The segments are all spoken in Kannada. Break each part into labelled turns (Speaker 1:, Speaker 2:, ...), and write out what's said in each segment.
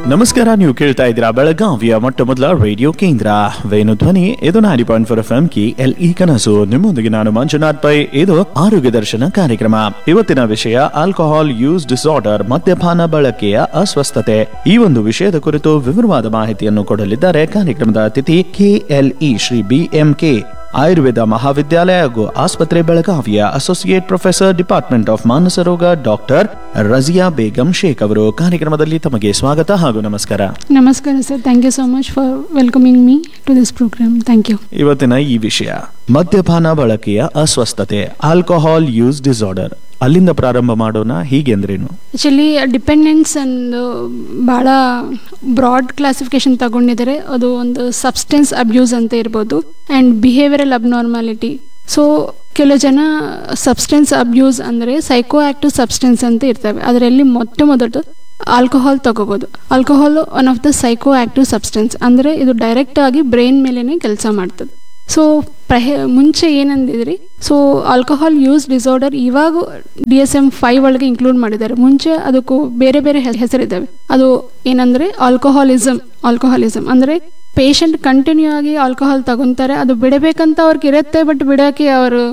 Speaker 1: ನಮಸ್ಕಾರ ನೀವು ಕೇಳ್ತಾ ಇದ್ದೀರಾ ಬೆಳಗಾವಿಯ ಮೊಟ್ಟ ಮೊದಲ ರೇಡಿಯೋ ಕೇಂದ್ರ ವೇಣು ಧ್ವನಿ ಇದು ninety point four F M K L E Kanasu ನಿಮ್ಮೊಂದಿಗೆ ನಾನು ಮಂಜುನಾಥ್ ಪೈ ಇದು ಆರೋಗ್ಯ ದರ್ಶನ ಕಾರ್ಯಕ್ರಮ ಇವತ್ತಿನ ವಿಷಯ ಆಲ್ಕೋಹಾಲ್ ಯೂಸ್ ಡಿಸಾರ್ಡರ್ ಮದ್ಯಪಾನ ಬಳಕೆಯ ಅಸ್ವಸ್ಥತೆ ಈ ಒಂದು ವಿಷಯದ ಕುರಿತು ವಿವರವಾದ ಮಾಹಿತಿಯನ್ನು ಕೊಡಲಿದ್ದಾರೆ ಕಾರ್ಯಕ್ರಮದ ಅತಿಥಿ KLE Shri B M K Ayurveda Mahavidyalaya ಹಾಗೂ ಆಸ್ಪತ್ರೆ ಬೆಳಗಾವಿಯ ಅಸೋಸಿಯೇಟ್ ಪ್ರೊಫೆಸರ್ ಡಿಪಾರ್ಟ್ಮೆಂಟ್ ಆಫ್ ಮಾನಸ ರೋಗ ಡಾಕ್ಟರ್ ರಜಿಯಾ ಬೇಗಂ ಶೇಖ್ ಅವರು ಕಾರ್ಯಕ್ರಮದಲ್ಲಿ ತಮಗೆ ಸ್ವಾಗತ ಹಾಗೂ ನಮಸ್ಕಾರ
Speaker 2: ನಮಸ್ಕಾರ sir thank you so much for welcoming me to this program thank you
Speaker 1: ಇವತ್ತಿನ ಈ ವಿಷಯ ಮದ್ಯಪಾನ ಬಳಕೆಯ ಅಸ್ವಸ್ಥತೆ ಆಲ್ಕೋಹಾಲ್ ಯೂಸ್ ಡಿಸಾರ್ಡರ್ ಅಲ್ಲಿಂದ ಪ್ರಾರಂಭ ಮಾಡೋಣ ಹೀಗೆಂದ್ರೇನು
Speaker 2: ಆ್ಯಕ್ಚುಲಿ ಡಿಪೆಂಡೆನ್ಸ್ ಒಂದು ಭಾಳ ಬ್ರಾಡ್ ಕ್ಲಾಸಿಫಿಕೇಶನ್ ತಗೊಂಡಿದ್ದಾರೆ ಅದು ಒಂದು ಸಬ್ಸ್ಟೆನ್ಸ್ ಅಬ್ಯೂಸ್ ಅಂತ ಇರ್ಬೋದು ಆ್ಯಂಡ್ ಬಿಹೇವಿಯರಲ್ ಅಬ್ನಾರ್ಮಾಲಿಟಿ ಸೊ ಕೆಲವು ಜನ ಸಬ್ಸ್ಟೆನ್ಸ್ ಅಬ್ಯೂಸ್ ಅಂದರೆ ಸೈಕೋ ಆಕ್ಟಿವ್ ಸಬ್ಸ್ಟೆನ್ಸ್ ಅಂತ ಇರ್ತವೆ ಅದರಲ್ಲಿ ಮೊಟ್ಟ ಮೊದಲು ಆಲ್ಕೋಹಾಲ್ ತಗೋಬೋದು alcohol one of the psycho active substance ಅಂದರೆ ಇದು ಡೈರೆಕ್ಟ್ ಆಗಿ ಬ್ರೈನ್ ಮೇಲೇ ಕೆಲಸ ಮಾಡ್ತದೆ ಸೊ ಪ್ರಹೆ ಮುಂಚೆ ಏನಂದಿದ್ರಿ ಸೊ ಆಲ್ಕೋಹಾಲ್ ಯೂಸ್ ಡಿಸಾರ್ಡರ್ ಇವಾಗ ಡಿ ಎಸ್ ಎಮ್ ಫೈವ್ ಒಳಗೆ ಇನ್ಕ್ಲೂಡ್ ಮಾಡಿದ್ದಾರೆ ಮುಂಚೆ ಅದಕ್ಕೂ ಬೇರೆ ಬೇರೆ ಹೆ- ಹೆಸರಿದ್ದಾವೆ ಅದು ಏನಂದ್ರೆ ಆಲ್ಕೋಹಾಲಿಸಮ್ ಆಲ್ಕೋಹಾಲಿಸಮ್ ಅಂದ್ರೆ ಪೇಷಂಟ್ ಕಂಟಿನ್ಯೂ ಆಗಿ ಆಲ್ಕೋಹಾಲ್ ತಗೊಂತಾರೆ ಅದು ಬಿಡಬೇಕಂತ ಅವ್ರಿಗೆ ಇರುತ್ತೆ ಬಟ್ ಬಿಡೋಕೆ ಅವರು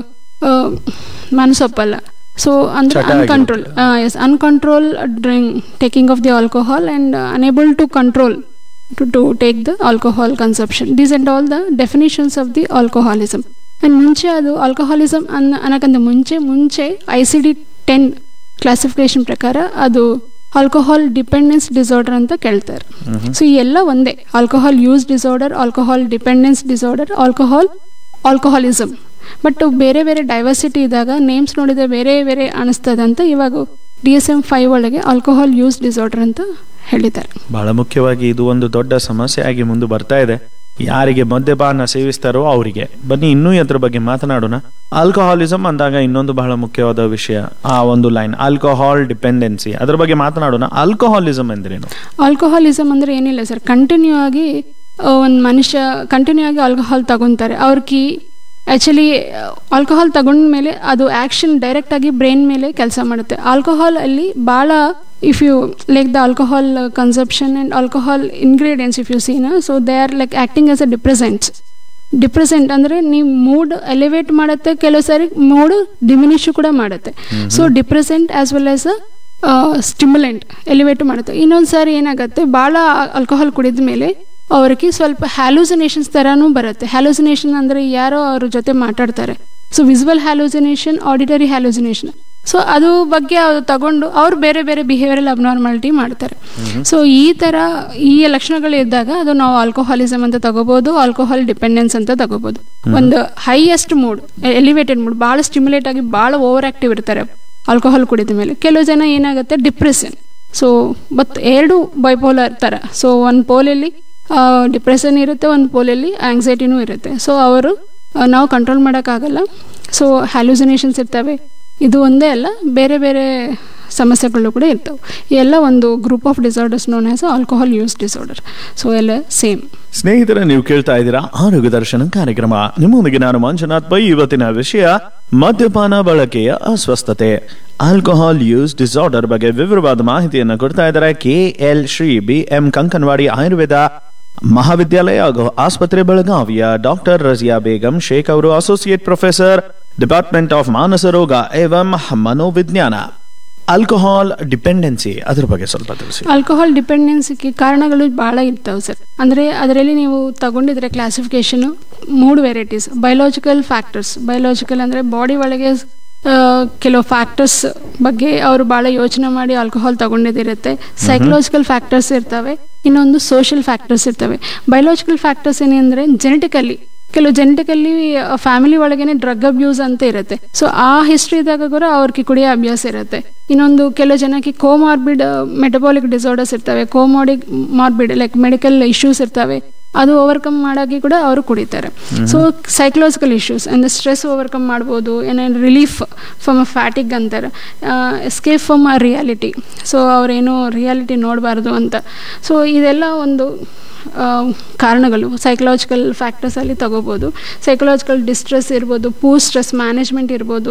Speaker 2: ಮನಸ್ಸೊಪ್ಪಲ್ಲ ಸೊ ಅಂದ್ರೆ
Speaker 1: ಚಟ
Speaker 2: uncontrol yes uncontrol drink taking of the alcohol and unable to control to, to take the alcohol consumption. These and all the definitions of the alcoholism. And ಮುಂಚೆ ಅದು ಆಲ್ಕೋಹಾಲಿಸಮ್ ಅನ್ನ ಅನ್ನೋಕ್ಕಂತ ಮುಂಚೆ ಮುಂಚೆ I C D ten classification ಪ್ರಕಾರ ಅದು ಆಲ್ಕೋಹಾಲ್ ಡಿಪೆಂಡೆನ್ಸ್ ಡಿಸಾರ್ಡರ್ ಅಂತ ಕೇಳ್ತಾರೆ ಸೊ ಈ ಎಲ್ಲ ಒಂದೇ alcohol use disorder alcohol dependence disorder alcohol alcoholism but ಬೇರೆ ಬೇರೆ ಡೈವರ್ಸಿಟಿ ಇದ್ದಾಗ ನೇಮ್ಸ್ ನೋಡಿದ್ರೆ ಬೇರೆ ಬೇರೆ ಅನಿಸ್ತದೆ ಅಂತ ಇವಾಗ ಡಿ ಎಸ್ ಎಮ್ ಫೈವ್ ಒಳಗೆ ಆಲ್ಕೋಹಾಲ್ ಯೂಸ್ ಡಿಸಾರ್ಡರ್ ಅಂತ ಹೇಳಿದ್ದಾರೆ
Speaker 1: ಬಹಳ ಮುಖ್ಯವಾಗಿ ಇದು ಒಂದು ದೊಡ್ಡ ಸಮಸ್ಯೆ ಆಗಿ ಮುಂದೆ ಬರ್ತಾ ಇದೆ ಯಾರಿಗೆ ಮದ್ಯಪಾನ ಸೇವಿಸ್ತಾರೋ ಅವರಿಗೆ ಬನ್ನಿ ಇನ್ನೂ ಇದ್ರ ಬಗ್ಗೆ ಮಾತನಾಡೋಣ ಆಲ್ಕೋಹಾಲಿಸಮ್ ಅಂದಾಗ ಇನ್ನೊಂದು ಬಹಳ ಮುಖ್ಯವಾದ ವಿಷಯ ಆ ಒಂದು ಲೈನ್ ಆಲ್ಕೋಹಾಲ್ ಡಿಪೆಂಡೆನ್ಸಿ ಅದ್ರ ಬಗ್ಗೆ ಮಾತನಾಡೋಣ ಆಲ್ಕೋಹಾಲಿಸಮ್ ಎಂದ್ರೇನು
Speaker 2: ಆಲ್ಕೋಹಾಲಿಸಮ್ ಅಂದ್ರೆ ಏನಿಲ್ಲ ಸರ್ ಕಂಟಿನ್ಯೂ ಆಗಿ ಒಂದು ಮನುಷ್ಯ ಕಂಟಿನ್ಯೂ ಆಗಿ ಆಲ್ಕೋಹಾಲ್ ತಗೊಂತಾರೆ ಅವ್ರಿಗೆ ಆ್ಯಕ್ಚುಲಿ ಆಲ್ಕೋಹಾಲ್ ತಗೊಂಡ್ಮೇಲೆ ಅದು ಆ್ಯಕ್ಷನ್ ಡೈರೆಕ್ಟ್ ಆಗಿ ಬ್ರೈನ್ ಮೇಲೆ ಕೆಲಸ ಮಾಡುತ್ತೆ ಆಲ್ಕೋಹಾಲ್ ಅಲ್ಲಿ ಭಾಳ if you like the alcohol consumption and alcohol ingredients if you seen so they are like acting as a depressants depressant ಅಂದರೆ ನೀವು ಮೂಡ್ ಎಲಿವೇಟ್ ಮಾಡುತ್ತೆ ಕೆಲವು ಸಾರಿ ಮೂಡ್ ಡಿಮಿನಿಶು ಕೂಡ ಮಾಡುತ್ತೆ so depressant as well as a stimulant elevate ಮಾಡುತ್ತೆ ಇನ್ನೊಂದು ಸಾರಿ ಏನಾಗುತ್ತೆ ಭಾಳ ಆಲ್ಕೋಹಾಲ್ ಕುಡಿದ ಮೇಲೆ ಅವ್ರಿಗೆ ಸ್ವಲ್ಪ ಹ್ಯಾಲೂಸಿನೇಷನ್ಸ್ ಥರನೂ ಬರುತ್ತೆ ಹ್ಯಾಲೂಸಿನೇಷನ್ ಅಂದರೆ ಯಾರೋ ಅವ್ರ ಜೊತೆ ಮಾತಾಡ್ತಾರೆ so visual hallucination auditory hallucination so ಅದು ಬಗ್ಗೆ ಅದು ತಗೊಂಡು ಅವ್ರು ಬೇರೆ ಬೇರೆ ಬಿಹೇವಿಯರಲ್ ಅಬ್ನಾರ್ಮಾಲಿಟಿ ಮಾಡ್ತಾರೆ ಸೊ ಈ ಥರ ಈ ಲಕ್ಷಣಗಳು ಇದ್ದಾಗ ಅದು ನಾವು ಆಲ್ಕೋಹಾಲಿಸಮ್ ಅಂತ ತಗೋಬಹುದು ಆಲ್ಕೋಹಾಲ್ ಡಿಪೆಂಡೆನ್ಸ್ ಅಂತ ತಗೋಬಹುದು ಒಂದು ಹೈಯೆಸ್ಟ್ ಮೂಡ್ ಎಲಿವೇಟೆಡ್ ಮೂಡ್ ಭಾಳ ಸ್ಟಿಮ್ಯುಲೇಟ್ ಆಗಿ ಭಾಳ ಓವರ್ ಆಕ್ಟಿವ್ ಇರ್ತಾರೆ ಆಲ್ಕೋಹಾಲ್ ಕುಡಿದ ಮೇಲೆ ಕೆಲವು ಜನ ಏನಾಗುತ್ತೆ ಡಿಪ್ರೆಷನ್ ಸೊ ಬಟ್ ಎರಡು ಬೈಪೋಲರ್ ಥರ ಸೊ ಒಂದು ಪೋಲಲ್ಲಿ ಡಿಪ್ರೆಷನ್ ಇರುತ್ತೆ ಒಂದು ಪೋಲಲ್ಲಿ ಆಂಗ್ಸೈಟಿನೂ ಇರುತ್ತೆ ಸೊ ಅವರು ಆ, ನಾವು ಕಂಟ್ರೋಲ್ ಮಾಡೋಕ್ಕಾಗಲ್ಲ ಸೊ ಹ್ಯಾಲುಸಿನೇಷನ್ಸ್ ಇರ್ತವೆ ಇದು ಒಂದೇ ಅಲ್ಲ ಬೇರೆ ಬೇರೆ ಸಮಸ್ಯೆಗಳು ಕೂಡ ಇರ್ತವೆ ಎಲ್ಲ ಒಂದು group of disorders known as alcohol use disorder so ಎಲ್ಲ ಸೇಮ್
Speaker 1: ಸ್ನೇಹಿತರೆ ನೀವು ಕೇಳ್ತಾ ಇದ್ದೀರಾ ಆರೋಗ್ಯ ದರ್ಶನ ಕಾರ್ಯಕ್ರಮ ನಿಮ್ಮೊಂದಿಗೆ ನಾನು ಮಂಜುನಾಥ್ ಪೈ ಇವತ್ತಿನ ವಿಷಯ ಮದ್ಯಪಾನ ಬಳಕೆಯ ಅಸ್ವಸ್ಥತೆ ಆಲ್ಕೋಹಾಲ್ ಯೂಸ್ ಡಿಸಾರ್ಡರ್ ಬಗ್ಗೆ ವಿವರವಾದ ಮಾಹಿತಿಯನ್ನು ಕೊಡ್ತಾ ಇದ್ದಾರೆ K L Shri B M Kankanawadi Ayurveda Mahavidyalaya ಹಾಗೂ ಆಸ್ಪತ್ರೆ ಬೆಳಗಾವಿಯ ಡಾಕ್ಟರ್ ರಜಿಯಾ ಬೇಗಂ ಶೇಖ್ ಅವರು ಅಸೋಸಿಯೇಟ್ ಪ್ರೊಫೆಸರ್ ಡಿಪಾರ್ಟ್ಮೆಂಟ್ ಆಫ್ ಮಾನಸ ರೋಗ ಏವಂ ಮನೋವಿಜ್ಞಾನ ಆಲ್ಕೋಹಾಲ್ ಡಿಪೆಂಡೆನ್ಸಿ ಅದ್ರ ಬಗ್ಗೆ ಸ್ವಲ್ಪ ತಿಳಿಸಿ
Speaker 2: ಆಲ್ಕೋಹಾಲ್ ಡಿಪೆಂಡೆನ್ಸಿಗೆ ಕಾರಣಗಳು ಭಾಳ ಇರ್ತವೆ ಸರ್ ಅಂದರೆ ಅದರಲ್ಲಿ ನೀವು ತಗೊಂಡಿದ್ರೆ ಕ್ಲಾಸಿಫಿಕೇಶನು ಮೂರು ವೆರೈಟೀಸ್ ಬಯೋಲಾಜಿಕಲ್ ಫ್ಯಾಕ್ಟರ್ಸ್ ಬಯೋಲಾಜಿಕಲ್ ಅಂದರೆ ಬಾಡಿ ಒಳಗೆ ಆ, ಕೆಲವು ಫ್ಯಾಕ್ಟರ್ಸ್ ಬಗ್ಗೆ ಅವರು ಭಾಳ ಯೋಚನೆ ಮಾಡಿ ಆಲ್ಕೋಹಾಲ್ ತಗೊಂಡಿದ್ದಿರುತ್ತೆ ಸೈಕಲಾಜಿಕಲ್ ಫ್ಯಾಕ್ಟರ್ಸ್ ಇರ್ತವೆ ಇನ್ನೊಂದು ಸೋಷಿಯಲ್ ಫ್ಯಾಕ್ಟರ್ಸ್ ಇರ್ತವೆ ಬಯೋಲಾಜಿಕಲ್ ಫ್ಯಾಕ್ಟರ್ಸ್ ಏನಂದರೆ ಜೆನೆಟಿಕಲಿ ಕೆಲವು ಜೆನೆಟಿಕಲ್ಲಿ ಫ್ಯಾಮಿಲಿ ಒಳಗೇನೆ ಡ್ರಗ್ ಅಬ್ಯೂಸ್ ಅಂತ ಇರುತ್ತೆ ಸೊ ಆ ಹಿಸ್ಟ್ರಿ ಇದ್ದಾಗ ಕೂಡ ಅವ್ರಿಗೆ ಕುಡಿಯೋ ಅಭ್ಯಾಸ ಇರುತ್ತೆ ಇನ್ನೊಂದು ಕೆಲವು ಜನಕ್ಕೆ ಕೋಮಾರ್ಬಿಡ್ ಮೆಟಬಾಲಿಕ್ ಡಿಸಾರ್ಡರ್ಸ್ ಇರ್ತವೆ ಕೋಮಾಡಿಕ್ ಮಾರ್ಬಿಡ್ ಲೈಕ್ ಮೆಡಿಕಲ್ ಇಶ್ಯೂಸ್ ಇರ್ತವೆ ಅದು ಓವರ್ಕಮ್ ಮಾಡೋಕ್ಕೆ ಕೂಡ ಅವರು ಕುಡಿತಾರೆ ಸೊ ಸೈಕಲಾಜಿಕಲ್ ಇಶ್ಯೂಸ್ ಅಂದರೆ ಸ್ಟ್ರೆಸ್ ಓವರ್ಕಮ್ ಮಾಡ್ಬೋದು ಏನೇನು ರಿಲೀಫ್ ಫ್ರಮ್ ಅ ಫ್ಯಾಟಿಗ್ ಅಂತಾರೆ escape from a reality so ಅವರೇನು ರಿಯಾಲಿಟಿ ನೋಡಬಾರ್ದು ಅಂತ ಸೊ ಇದೆಲ್ಲ ಒಂದು ಆ, ಕಾರಣಗಳು ಸೈಕಲಾಜಿಕಲ್ ಫ್ಯಾಕ್ಟರ್ಸಲ್ಲಿ ತಗೋಬೋದು ಸೈಕಲಾಜಿಕಲ್ ಡಿಸ್ಟ್ರೆಸ್ ಇರ್ಬೋದು ಪೂರ್ ಸ್ಟ್ರೆಸ್ ಮ್ಯಾನೇಜ್ಮೆಂಟ್ ಇರ್ಬೋದು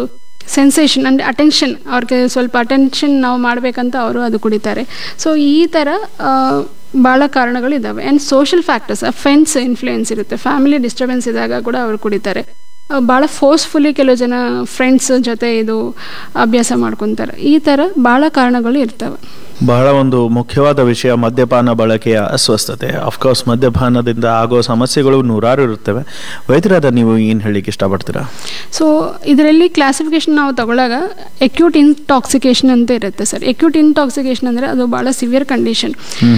Speaker 2: ಸೆನ್ಸೇಷನ್ ಅಂದರೆ ಅಟೆನ್ಷನ್ ಅವ್ರಿಗೆ ಸ್ವಲ್ಪ ಅಟೆನ್ಷನ್ ನಾವು ಮಾಡಬೇಕಂತ ಅವರು ಅದು ಕುಡಿತಾರೆ ಸೊ ಈ ಥರ ಭಾಳ ಕಾರಣಗಳಿದ್ದಾವೆ and social factors friends influence ಇರುತ್ತೆ ಫ್ಯಾಮಿಲಿ ಡಿಸ್ಟರ್ಬೆನ್ಸ್ ಇದ್ದಾಗ ಕೂಡ ಅವರು ಕುಡಿತಾರೆ ಭಾಳ ಫೋರ್ಸ್ಫುಲಿ ಕೆಲವು ಜನ ಫ್ರೆಂಡ್ಸ್ ಜೊತೆ ಇದು ಅಭ್ಯಾಸ ಮಾಡ್ಕೊತಾರೆ ಈ ಥರ ಭಾಳ ಕಾರಣಗಳು ಇರ್ತವೆ
Speaker 1: ಬಹಳ ಒಂದು ಮುಖ್ಯವಾದ ವಿಷಯ ಮದ್ಯಪಾನ ಬಳಕೆಯ ಅಸ್ವಸ್ಥತೆ ಅಫ್ಕೋರ್ಸ್ ಮದ್ಯಪಾನದಿಂದ ಆಗೋ ಸಮಸ್ಯೆಗಳು ನೂರಾರು ಇರುತ್ತವೆ ವೈದ್ಯರಾದ ನೀವು ಏನು ಹೇಳಿಕ್ಕೆ ಇಷ್ಟಪಡ್ತೀರಾ
Speaker 2: ಸೊ ಇದರಲ್ಲಿ ಕ್ಲಾಸಿಫಿಕೇಶನ್ ನಾವು ತಗೊಳ್ಳಾಗ ಎಕ್ಯೂಟ್ ಇಂಟಾಕ್ಸಿಕೇಶನ್ ಅಂತ ಇರುತ್ತೆ ಸರ್ ಎಕ್ಯೂಟ್ ಇಂಟಾಕ್ಸಿಕೇಶನ್ ಅಂದರೆ ಅದು ಭಾಳ severe condition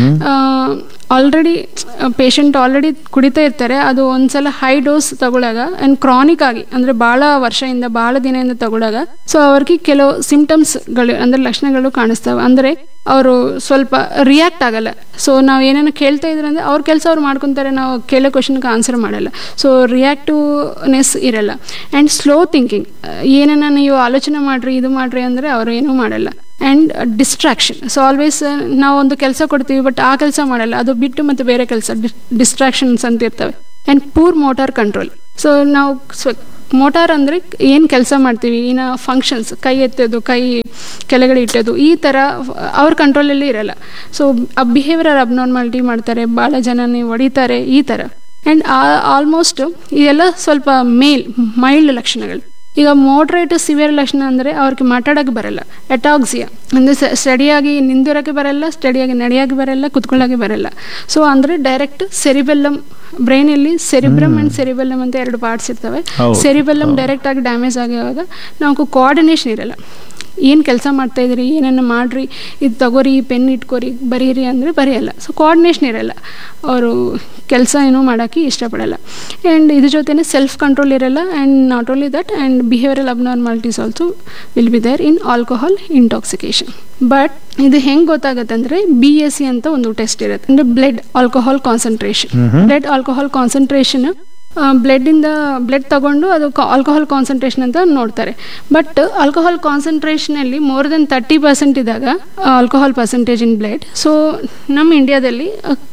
Speaker 2: already patient already ಕುಡಿತಾ ಇರ್ತಾರೆ ಅದು ಒಂದ್ಸಲ ಹೈ ಡೋಸ್ ತಗೊಳ್ಳಾಗ ಆ್ಯಂಡ್ ಕ್ರಾನಿಕ್ ಆಗಿ ಅಂದರೆ ಭಾಳ ವರ್ಷದಿಂದ ಭಾಳ ದಿನದಿಂದ ತಗೊಳ್ಳಾಗ ಸೊ ಅವ್ರಿಗೆ ಕೆಲವು ಸಿಂಪ್ಟಮ್ಸ್ಗಳು ಅಂದರೆ ಲಕ್ಷಣಗಳು ಕಾಣಿಸ್ತವೆ ಅಂದರೆ ಅವರು ಸ್ವಲ್ಪ ರಿಯಾಕ್ಟ್ ಆಗಲ್ಲ ಸೊ ನಾವು ಏನೇನೋ ಕೇಳ್ತಾ ಇದ್ರೆ ಅಂದರೆ ಅವ್ರ ಕೆಲಸ ಅವ್ರು ಮಾಡ್ಕೊತಾರೆ ನಾವು ಕೇಳೋ ಕ್ವಶನ್ಗೆ ಆನ್ಸರ್ ಮಾಡಲ್ಲ ಸೊ ರಿಯಾಕ್ಟಿವ್ನೆಸ್ ಇರಲ್ಲ ಆ್ಯಂಡ್ ಸ್ಲೋ ಥಿಂಕಿಂಗ್ ಏನೇನ ನೀವು ಆಲೋಚನೆ ಮಾಡಿರಿ ಇದು ಮಾಡಿರಿ ಅಂದರೆ ಅವರು ಏನೂ ಮಾಡಲ್ಲ ಆ್ಯಂಡ್ ಡಿಸ್ಟ್ರಾಕ್ಷನ್ ಸೊ ಆಲ್ವೇಸ್ ನಾವು ಒಂದು ಕೆಲಸ ಕೊಡ್ತೀವಿ ಬಟ್ ಆ ಕೆಲಸ ಮಾಡಲ್ಲ ಅದು ಬಿಟ್ಟು ಮತ್ತು ಬೇರೆ ಕೆಲಸ ಡಿಸ್ಟ್ರಾಕ್ಷನ್ಸ್ ಅಂತ ಇರ್ತವೆ and poor motor control so ನಾವು ಸ್ವ ಮೋಟಾರ್ ಅಂದರೆ ಏನು ಕೆಲಸ ಮಾಡ್ತೀವಿ ಇನ್ನು ಫಂಕ್ಷನ್ಸ್ ಕೈ ಎತ್ತೋದು ಕೈ ಕೆಳಗಡೆ ಇಟ್ಟೋದು ಈ ಥರ ಅವ್ರ ಕಂಟ್ರೋಲಲ್ಲಿ ಇರಲ್ಲ ಸೊ ಬಿಹೇವಿಯರ್ ಅಬ್ನಾರ್ಮಾಲಿಟಿ ಮಾಡ್ತಾರೆ ಭಾಳ ಜನ ಹೊಡಿತಾರೆ ಈ ಥರ ಆ್ಯಂಡ್ ಆಲ್ಮೋಸ್ಟ್ ಇದೆಲ್ಲ ಸ್ವಲ್ಪ ಮೇಲ್ ಮೈಲ್ಡ್ ಲಕ್ಷಣಗಳು ಈಗ ಮೋಡ್ರೇಟ್ ಸಿವಿಯರ್ ಲಕ್ಷಣ ಅಂದರೆ ಅವ್ರಿಗೆ ಮಾತಾಡೋಕ್ಕೆ ಬರಲ್ಲ ಎಟಾಕ್ಸಿಯಾ ಅಂದರೆ ಸ್ಟಡಿಯಾಗಿ ನಿಂದಿರೋಕ್ಕೆ ಬರಲ್ಲ ಸ್ಟಡಿಯಾಗಿ ನಡೆಯೋಕ್ಕೆ ಬರಲ್ಲ ಕುತ್ಕೊಳ್ಳೋಕೆ ಬರಲ್ಲ ಸೊ ಅಂದರೆ ಡೈರೆಕ್ಟ್ ಸೆರಿಬೆಲ್ಲಮ್ ಬ್ರೈನಲ್ಲಿ ಸೆರಿಬ್ರಮ್ ಆ್ಯಂಡ್ ಸೆರಿಬೆಲ್ಲಮ್ ಅಂತ ಎರಡು ಪಾರ್ಟ್ಸ್ ಇರ್ತವೆ
Speaker 1: ಹೌದು.
Speaker 2: ಸೆರಿಬೆಲ್ಲಮ್ ಡೈರೆಕ್ಟ್ ಆಗಿ ಡ್ಯಾಮೇಜ್ ಆಗಿರುವಾಗ ನಾವು ಕೋಆರ್ಡಿನೇಷನ್ ಇರಲ್ಲ ಏನು ಕೆಲಸ ಮಾಡ್ತಾ ಇದ್ರಿ ಏನೇನು ಮಾಡ್ರಿ ಇದು ತಗೋರಿ ಪೆನ್ ಇಟ್ಕೋರಿ ಬರೀರಿ ಅಂದರೆ ಬರೆಯಲ್ಲ ಸೊ ಕೋಆರ್ಡಿನೇಷನ್ ಇರಲ್ಲ ಅವರು ಕೆಲಸ ಏನೂ ಮಾಡೋಕ್ಕೆ ಇಷ್ಟಪಡಲ್ಲ ಆ್ಯಂಡ್ ಇದ್ರ ಜೊತೆನೇ ಸೆಲ್ಫ್ ಕಂಟ್ರೋಲ್ ಇರಲ್ಲ and not only that and behavioural abnormalities also will be there in alcohol intoxication but ಇದು ಹೆಂಗೆ ಗೊತ್ತಾಗುತ್ತೆ ಅಂದರೆ ಬಿ ಎಸ್ ಸಿ ಅಂತ ಒಂದು ಟೆಸ್ಟ್ ಇರುತ್ತೆ ಅಂದರೆ blood alcohol concentration blood alcohol concentration ಬ್ಲಡ್ಡಿಂದ ಬ್ಲಡ್ ತಗೊಂಡು ಅದು ಆಲ್ಕೋಹಾಲ್ ಕಾನ್ಸಂಟ್ರೇಷನ್ ಅಂತ ನೋಡ್ತಾರೆ ಬಟ್ ಆಲ್ಕೋಹಾಲ್ ಕಾನ್ಸಂಟ್ರೇಷನಲ್ಲಿ ಮೋರ್ ದೆನ್ ತರ್ಟಿ ಪರ್ಸೆಂಟ್ ಇದ್ದಾಗ alcohol percentage in blood so ನಮ್ಮ ಇಂಡಿಯಾದಲ್ಲಿ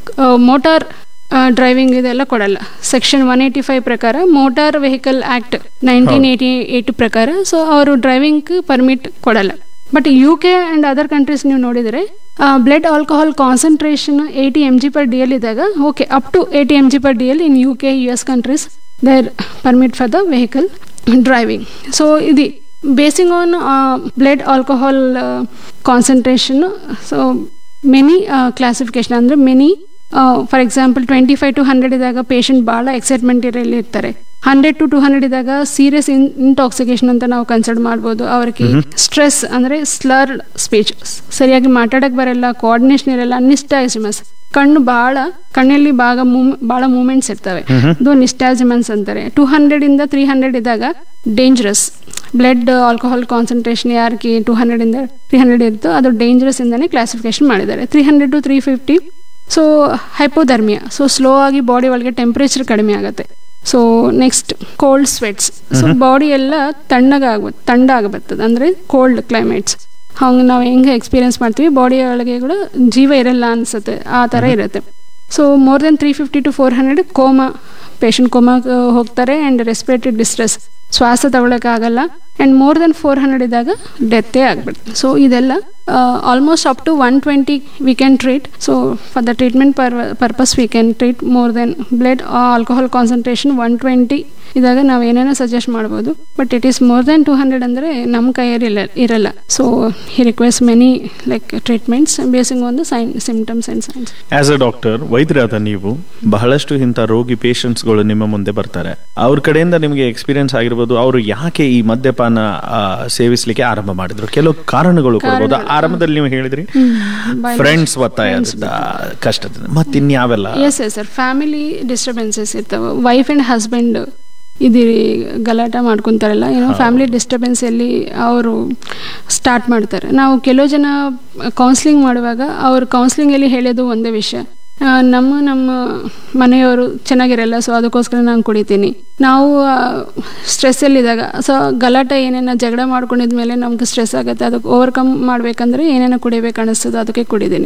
Speaker 2: ಮೋಟಾರ್ ಡ್ರೈವಿಂಗ್ ಇದೆಲ್ಲ ಕೊಡಲ್ಲ ಸೆಕ್ಷನ್ ಒನ್ ಏಯ್ಟಿ ಫೈವ್ ಪ್ರಕಾರ motor vehicle act nineteen eighty eight ಪ್ರಕಾರ ಸೊ ಅವರು ಡ್ರೈವಿಂಗ್ ಪರ್ಮಿಟ್ ಕೊಡಲ್ಲ but U K and other countries ನೀವು ನೋಡಿದರೆ blood alcohol concentration eighty M G per D L ಇದ್ದಾಗ okay up to eighty M G per D L in U K U S countries there permit for the vehicle driving so ಇದು basing on blood alcohol concentration so many classification ಅಂದರೆ many for example twenty five to hundred ಇದ್ದಾಗ ಪೇಷಂಟ್ ಭಾಳ ಎಕ್ಸೈಟ್ಮೆಂಟ್ ಇರಲಿ ಇರ್ತಾರೆ ಹಂಡ್ರೆಡ್ ಟು ಟು ಹಂಡ್ರೆಡ್ ಇದ್ದಾಗ ಸೀರಿಯಸ್ ಇನ್ ಇಂಟಾಕ್ಸಿಕೇಶನ್ ಅಂತ ನಾವು ಕನ್ಸಿಡರ್ ಮಾಡ್ಬೋದು ಅವ್ರಿಗೆ ಸ್ಟ್ರೆಸ್ ಅಂದರೆ ಸ್ಲರ್ ಸ್ಪೀಚ್ ಸರಿಯಾಗಿ ಮಾತಾಡಕ್ಕೆ ಬರಲ್ಲ ಕೋಆರ್ಡಿನೇಷನ್ ಇರಲ್ಲ ನಿಸ್ಟಾಜಿಮಸ್ ಕಣ್ಣು ಭಾಳ ಕಣ್ಣಲ್ಲಿ ಭಾಗ ಮೂವ್ ಭಾಳ ಮೂಮೆಂಟ್ಸ್ ಇರ್ತವೆ ಅದು ನಿಸ್ಟಾಜಿಮನ್ಸ್ ಅಂತಾರೆ ಟೂ ಹಂಡ್ರೆಡ್ ಇಂದ ತ್ರೀ ಹಂಡ್ರೆಡ್ ಇದ್ದಾಗ ಡೇಂಜರಸ್ ಬ್ಲಡ್ ಆಲ್ಕೋಹಾಲ್ ಕಾನ್ಸಂಟ್ರೇಷನ್ ಯಾರಿಗೆ ಟೂ ಹಂಡ್ರೆಡ್ ಇಂದ ತ್ರೀ ಹಂಡ್ರೆಡ್ ಇರುತ್ತೋ ಅದು ಡೇಂಜರಸ್ ಇಂದಾನೆ ಕ್ಲಾಸಿಫಿಕೇಶನ್ ಮಾಡಿದ್ದಾರೆ three hundred to three fifty so hypothermia so slow ಆಗಿ ಬಾಡಿ ಒಳಗೆ ಟೆಂಪ್ರೇಚರ್ ಕಡಿಮೆ ಆಗುತ್ತೆ so next cold sweats so body ಎಲ್ಲ ತಣ್ಣಗಾಗ ತಂಡ ಆಗಬರ್ತದೆ ಅಂದರೆ ಕೋಲ್ಡ್ ಕ್ಲೈಮೇಟ್ಸ್ ಹಂಗೆ ನಾವು ಹೆಂಗೆ ಎಕ್ಸ್ಪೀರಿಯನ್ಸ್ ಮಾಡ್ತೀವಿ ಬಾಡಿ ಒಳಗೆ ಕೂಡ ಜೀವ ಇರಲ್ಲ ಅನ್ಸುತ್ತೆ ಆ ಥರ ಇರುತ್ತೆ so more than three fifty to four hundred coma patient ಕೋಮಾಗೆ ಹೋಗ್ತಾರೆ ಆ್ಯಂಡ್ ರೆಸ್ಪಿರೇಟರಿ ಡಿಸ್ಟ್ರೆಸ್ ಶ್ವಾಸ ತಗೊಳಕ್ಕಾಗಲ್ಲ and more than four hundred ಇದ್ದಾಗ ಡೆತ್ತೇ ಆಗ್ಬಿಡುತ್ತೆ ಸೊ ಇದೆಲ್ಲ almost up to one twenty we can treat so for the treatment per purpose we can treat more than blood alcohol concentration one twenty ಇದಾಗ ನಾವು ಏನೇನೋ ಸಜೆಸ್ಟ್ ಮಾಡ್ಬೋದು but it is more than two hundred ಅಂದರೆ ನಮ್ಮ ಕೈಯಲ್ಲಿ ಇಲ್ಲ ಇರಲ್ಲ so he request many like treatments basing on the sign symptoms and signs
Speaker 1: as a doctor ವೈದ್ಯರಾದ ನೀವು ಬಹಳಷ್ಟು ಇಂಥ ರೋಗಿ ಪೇಷಂಟ್ಸ್ಗಳು ನಿಮ್ಮ ಮುಂದೆ ಬರ್ತಾರೆ ಅವ್ರ ಕಡೆಯಿಂದ ನಿಮಗೆ ಎಕ್ಸ್ಪೀರಿಯನ್ಸ್ ಆಗಿರ್ಬೋದು ಅವರು ಯಾಕೆ ಈ ಮದ್ಯಪಾನ ಆ, ಸೇವಿಸ್ಲಿಕ್ಕೆ ಆರಂಭ ಮಾಡಿದ್ರು ಕೆಲವು ಕಾರಣಗಳು ಕೊಡ್ಬೋದು ಆರಂಭದಲ್ಲಿ ನೀವು ಹೇಳಿದ್ರಿ ಫ್ರೆಂಡ್ಸ್ ಒತ್ತಾಯದಿಂದ ಕಷ್ಟದಿಂದ ಮತ್ತಿನ್ಯಾವೆಲ್ಲ
Speaker 2: yes yes sir family disturbances ಇರ್ತವೆ ವೈಫ್ ಆ್ಯಂಡ್ ಹಸ್ಬೆಂಡ್ ಇದು ಗಲಾಟ ಮಾಡ್ಕೊತಾರಲ್ಲ ಏನೋ ಫ್ಯಾಮಿಲಿ ಡಿಸ್ಟರ್ಬೆನ್ಸಲ್ಲಿ ಅವರು ಸ್ಟಾರ್ಟ್ ಮಾಡ್ತಾರೆ ನಾವು ಕೆಲವು ಜನ ಕೌನ್ಸ್ಲಿಂಗ್ ಮಾಡುವಾಗ ಅವ್ರು ಕೌನ್ಸ್ಲಿಂಗಲ್ಲಿ ಹೇಳೋದು ಒಂದೇ ವಿಷಯ ಆ, ನಮ್ಮ ನಮ್ಮ ಮನೆಯವರು ಚೆನ್ನಾಗಿರಲ್ಲ ಸೊ ಅದಕ್ಕೋಸ್ಕರ ನಾನು ಕುಡಿತೀನಿ ನಾವು ಸ್ಟ್ರೆಸ್ಸಲ್ಲಿದ್ದಾಗ ಸೊ ಗಲಾಟೆ ಏನೇನೋ ಜಗಳ ಮಾಡ್ಕೊಂಡಿದ್ಮೇಲೆ ನಮ್ಗೆ ಸ್ಟ್ರೆಸ್ ಆಗುತ್ತೆ ಅದಕ್ಕೆ ಓವರ್ಕಮ್ ಮಾಡಬೇಕಂದ್ರೆ ಏನೇನೋ ಕುಡಿಬೇಕು ಅನಿಸ್ತದೆ ಅದಕ್ಕೆ ಕುಡಿತೀನಿ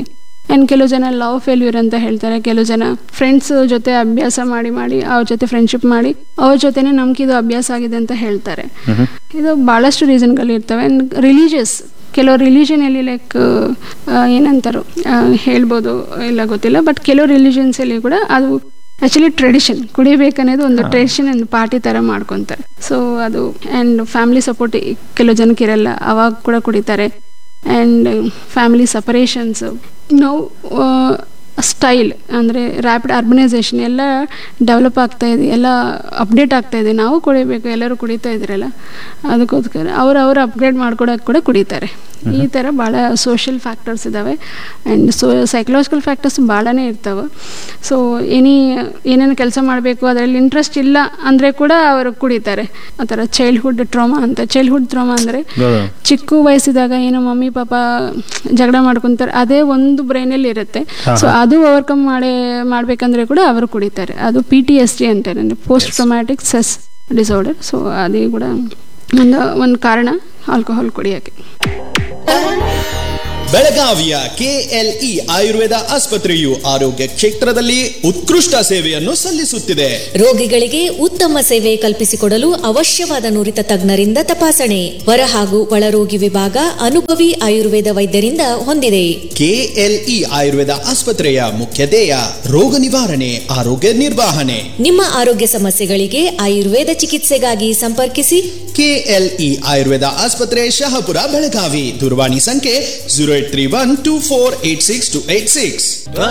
Speaker 2: ಆ್ಯಂಡ್ ಕೆಲವು ಜನ ಲವ್ ಫೇಲ್ಯೂರ್ ಅಂತ ಹೇಳ್ತಾರೆ ಕೆಲವು ಜನ ಫ್ರೆಂಡ್ಸ್ ಜೊತೆ ಅಭ್ಯಾಸ ಮಾಡಿ ಮಾಡಿ ಅವ್ರ ಜೊತೆ ಫ್ರೆಂಡ್ಶಿಪ್ ಮಾಡಿ ಅವ್ರ ಜೊತೆನೆ ನಮ್ಗೆ ಇದು ಅಭ್ಯಾಸ ಆಗಿದೆ ಅಂತ ಹೇಳ್ತಾರೆ ಇದು ಭಾಳಷ್ಟು ರೀಸನ್ಗಳು ಇರ್ತವೆ ಆ್ಯಂಡ್ ರಿಲಿಜಿಯಸ್ ಕೆಲವು ರಿಲಿಜನಲ್ಲಿ ಲೈಕ್ ಏನಂತಾರೋ ಆ, ಹೇಳ್ಬೋದು ಇಲ್ಲ ಗೊತ್ತಿಲ್ಲ ಬಟ್ ಕೆಲವು ರಿಲಿಜನ್ಸಲ್ಲಿ ಕೂಡ ಅದು ಆ್ಯಕ್ಚುಲಿ ಟ್ರೆಡಿಷನ್ ಕುಡಿಬೇಕನ್ನೋದು ಒಂದು ಟ್ರೆಡಿಷನ್ ಒಂದು ಪಾರ್ಟಿ ಥರ ಮಾಡ್ಕೊತಾರೆ ಸೊ ಅದು ಆ್ಯಂಡ್ ಫ್ಯಾಮಿಲಿ ಸಪೋರ್ಟ್ ಕೆಲವು ಜನಕ್ಕೆ ಇರಲ್ಲ ಅವಾಗ ಕೂಡ ಕುಡಿತಾರೆ ಆ್ಯಂಡ್ ಫ್ಯಾಮಿಲಿ ಸಪರೇಷನ್ಸ್ ನಾವು ಸ್ಟೈಲ್ ಅಂದರೆ ರ್ಯಾಪಿಡ್ ಅರ್ಬನೈಸೇಷನ್ ಎಲ್ಲ ಡೆವಲಪ್ ಆಗ್ತಾ ಇದೆ ಎಲ್ಲ ಅಪ್ಡೇಟ್ ಆಗ್ತಾ ಇದೆ ನಾವು ಕುಡಿಬೇಕು ಎಲ್ಲರೂ ಕುಡಿತಾ ಇದ್ರಲ್ಲ ಅದಕ್ಕೋಸ್ಕರ ಅವ್ರು ಅವ್ರು ಅಪ್ಗ್ರೇಡ್ ಮಾಡ್ಕೊಡೋಕೆ ಕೂಡ ಕುಡಿತಾರೆ ಈ ಥರ ಭಾಳ ಸೋಷಿಯಲ್ ಫ್ಯಾಕ್ಟರ್ಸ್ ಇದ್ದಾವೆ ಆ್ಯಂಡ್ ಸೊ ಸೈಕಲಾಜಿಕಲ್ ಫ್ಯಾಕ್ಟರ್ಸ್ ಭಾಳನೇ ಇರ್ತವೆ ಸೊ ಎನಿ ಏನೇನು ಕೆಲಸ ಮಾಡಬೇಕು ಅದರಲ್ಲಿ ಇಂಟ್ರೆಸ್ಟ್ ಇಲ್ಲ ಅಂದರೆ ಕೂಡ ಅವರು ಕುಡಿತಾರೆ ಆ ಥರ ಚೈಲ್ಡ್ಹುಡ್ ಟ್ರಾಮಾ ಅಂತ ಚೈಲ್ಡ್ಹುಡ್ ಟ್ರಾಮಾ ಅಂದರೆ ಚಿಕ್ಕ ವಯಸ್ಸಿದಾಗ ಏನೋ ಮಮ್ಮಿ ಪಾಪ ಜಗಳ ಮಾಡ್ಕೊಂತಾರೆ ಅದೇ ಒಂದು ಬ್ರೈನಲ್ಲಿ ಇರುತ್ತೆ ಸೊ ಅದು ಓವರ್ಕಮ್ ಮಾಡೇ ಮಾಡ್ಬೇಕಂದ್ರೆ ಕೂಡ ಅವರು ಕುಡಿತಾರೆ ಅದು ಪಿ ಟಿ ಎಸ್ ಡಿ ಅಂತಾರೆ ಪೋಸ್ಟ್ ಟ್ರೊಮ್ಯಾಟಿಕ್ ಸೆಸ್ ಡಿಸಾರ್ಡರ್ ಸೊ ಅದೇ ಕೂಡ ಒಂದು ಒಂದು ಕಾರಣ ಆಲ್ಕೋಹಾಲ್ ಕುಡಿಯೋಕ್ಕೆ
Speaker 3: ಬೆಳಗಾವಿಯ ಕೆಎಲ್ಇ ಆಯುರ್ವೇದ ಆಸ್ಪತ್ರೆಯು ಆರೋಗ್ಯ ಕ್ಷೇತ್ರದಲ್ಲಿ ಉತ್ಕೃಷ್ಟ ಸೇವೆಯನ್ನು ಸಲ್ಲಿಸುತ್ತಿದೆ
Speaker 4: ರೋಗಿಗಳಿಗೆ ಉತ್ತಮ ಸೇವೆ ಕಲ್ಪಿಸಿಕೊಡಲು ಅವಶ್ಯವಾದ ನುರಿತ ತಜ್ಞರಿಂದ ತಪಾಸಣೆ ಹೊರ ಹಾಗೂ ಒಳರೋಗಿ ವಿಭಾಗ ಅನುಭವಿ ಆಯುರ್ವೇದ ವೈದ್ಯರಿಂದ ಹೊಂದಿದೆ
Speaker 3: ಕೆಎಲ್ಇ ಆಯುರ್ವೇದ ಆಸ್ಪತ್ರೆಯ ಮುಖ್ಯ ಧ್ಯೇಯ ರೋಗ ನಿವಾರಣೆ ಆರೋಗ್ಯ ನಿರ್ವಹಣೆ
Speaker 4: ನಿಮ್ಮ ಆರೋಗ್ಯ ಸಮಸ್ಯೆಗಳಿಗೆ ಆಯುರ್ವೇದ ಚಿಕಿತ್ಸೆಗಾಗಿ ಸಂಪರ್ಕಿಸಿ
Speaker 3: ಕೆಎಲ್ಇ ಆಯುರ್ವೇದ ಆಸ್ಪತ್ರೆ ಶಹಾಪುರ ಬೆಳಗಾವಿ ದೂರವಾಣಿ ಸಂಖ್ಯೆ zero eight three one two four eight six two eight six